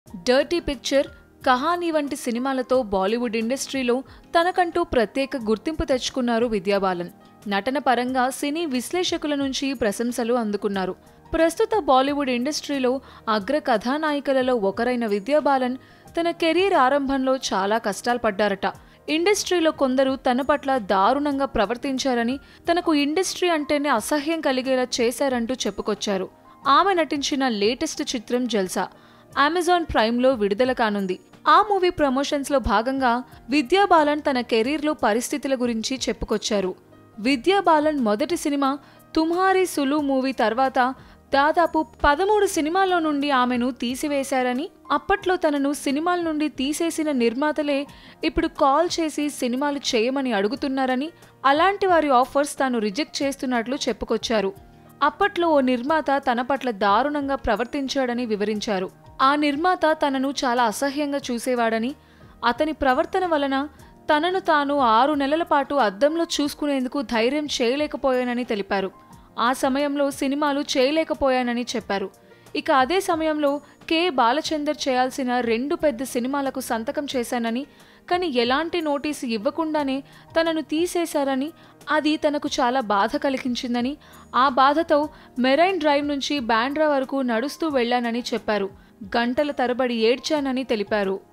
dirty picture Kahani వంటి సినిమాలతో బాలీవుడ్ ఇండస్ట్రీలో తనకంటూ ప్రత్యేక గుర్తింపు తెచ్చుకున్నారు విద్యాబాలన్ నటన పరంగా సినీ విశ్లేషకుల నుంచి ప్రశంసలు అందుకున్నారు ప్రస్తుత బాలీవుడ్ ఇండస్ట్రీలో అగ్ర కథానాయికలలో ఒకరైన విద్యాబాలన్ తన కెరీర్ ఆరంభంలో చాలా కష్టాలు పడ్డారట ఇండస్ట్రీలో కొందరు తన పట్ల దారుణంగా ప్రవర్తించారని తనకు ఇండస్ట్రీ అంటేనే అసహ్యం కలిగేలా చేశారంటూ చెప్పుకొచ్చారు ఆమె నటించిన లేటెస్ట్ చిత్రం జల్సా అమెజాన్ ప్రైమ్లో విడుదల కానుంది ఆ మూవీ ప్రమోషన్స్లో భాగంగా విద్యాబాలన్ తన కెరీర్లో పరిస్థితుల గురించి చెప్పుకొచ్చారు విద్యాబాలన్ మొదటి సినిమా తుమ్హారీ సులు మూవీ తర్వాత దాదాపు పదమూడు సినిమాల్లో నుండి ఆమెను తీసివేశారని అప్పట్లో తనను సినిమాల నుండి తీసేసిన నిర్మాతలే ఇప్పుడు కాల్ చేసి సినిమాలు చేయమని అడుగుతున్నారని అలాంటి వారి ఆఫర్స్ తాను రిజెక్ట్ చేస్తున్నట్లు చెప్పుకొచ్చారు అప్పట్లో ఓ నిర్మాత తన పట్ల దారుణంగా ప్రవర్తించాడని వివరించారు ఆ నిర్మాత తనను చాలా అసహ్యంగా చూసేవాడని అతని ప్రవర్తన వలన తనను తాను ఆరు నెలల పాటు అద్దంలో చూసుకునేందుకు ధైర్యం చేయలేకపోయానని తెలిపారు ఆ సమయంలో సినిమాలు చేయలేకపోయానని చెప్పారు ఇక అదే సమయంలో కె బాలచందర్ చేయాల్సిన రెండు పెద్ద సినిమాలకు సంతకం చేశానని కానీ ఎలాంటి నోటీసు ఇవ్వకుండానే తనను తీసేశారని అది తనకు చాలా బాధ కలిగించిందని ఆ బాధతో మెరైన్ డ్రైవ్ నుంచి బ్యాండ్రా వరకు నడుస్తూ వెళ్లానని చెప్పారు గంటల తరబడి ఏడ్చానని తెలిపారు